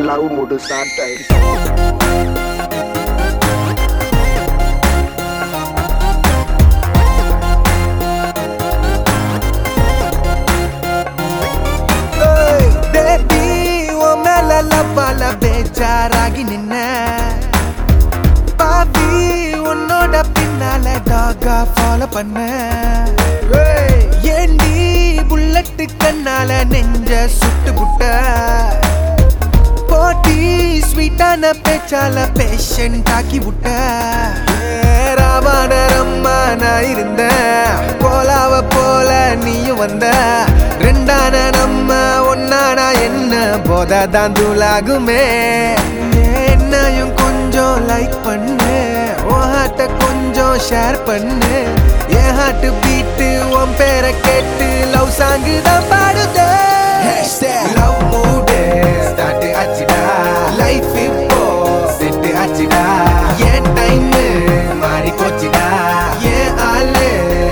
love mood start ஆயிடுச்சு baby உன் மேல லவ்வால பேஜாராகி நின்ன பாவி உன்னோட பின்னால டாகா ஃபாலோ பண்ண ஏய், ஏண்டி புல்லட்டு கண்ணால நெஞ்ச சுட்டு புட்ட போட்டி ஸ்வீட்டான பேச்சால பேஷண்ட் ஆக்கி விட்ட ராமானரம்மா நான் இருந்தேன் கோலாவ போல நீயும் வந்த ரெண்டான நம்ம ஒன்னானா என்ன போதா தான் தூளாகுமே என்னையும் கொஞ்சம் லைக் பண்ணு உன் ஹார்ட்ட கொஞ்சம் ஷேர் பண்ணு என் ஹார்ட் பீட்டு உன் பேரை கேட்டு லவ் சாங்கு தான் பாடுதே லவ் மூடு ஸ்டார்ட் ஆச்சுடா லைஃப் இப்போ செட் ஆச்சுடா என் டைம் மாறி போச்சுடா என் ஆளு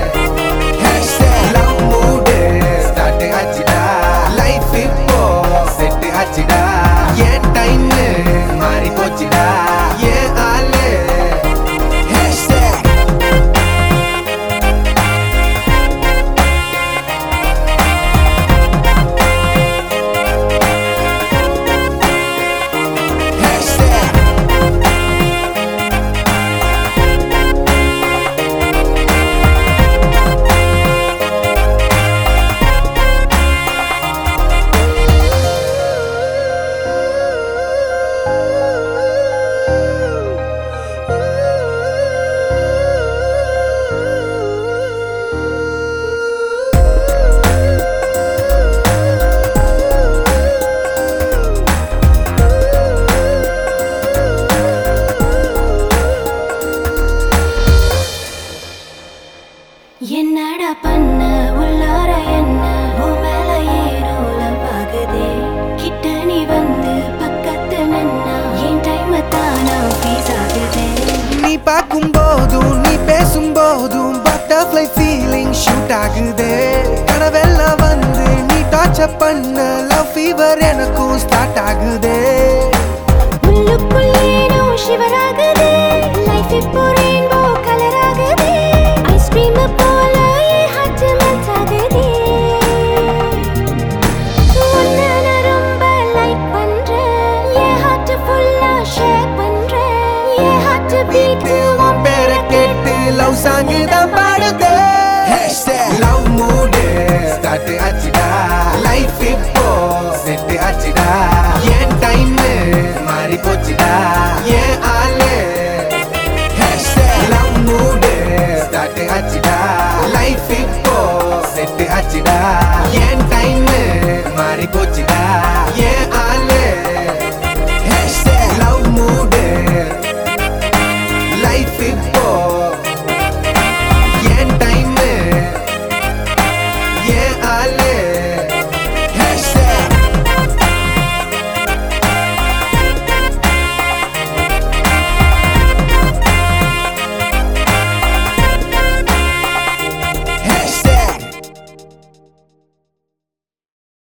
லவ் மூடு ஸ்டார்ட் ஆச்சுடா லைஃப் இப்போ செட் ஆச்சுடா என் டைம் மாறி போச்சுடா என் ஆளு Hashtag Hashtag என்னடா பண்ண உள்ளார என்ன உன் மேல ஏனோ லவ்வாகுதே கிட்ட நீ வந்து பக்கத்து நின்னா என் டைம் தானா ஃபீஸ் ஆகுதே நீ பார்க்கும் போதும் நீ பேசும் போதும் பட்டர்ஃப்ளை ஃபீலிங் ஷூட் ஆகுதே கனவெல்லாம் வந்து நீ டார்ச்சர் பண்ண லவ் ஃபீவர் எனக்கும் ஸ்டார்ட் ஆகுதே உள்ளுக்குள் ஏனோ ஷிவராகுதே லைஃப் இப்போ ரெயின்போ கலர் ஆகுதே ஐஸ்கிரீம் போல என் ஹார்ட் மெல்ட் ஆகுதே உன்னை நான் ரொம்ப லைக் பண்றேன் என் ஹார்ட் ஃபுல்லா ஷேர் பண்றேன் என் ஹார்ட் பீட் உன் பேரை கேட்டு லவ் சாங்கு தான் பாடுதே லவ் மூடு ஸ்டார்ட் ஆச்சு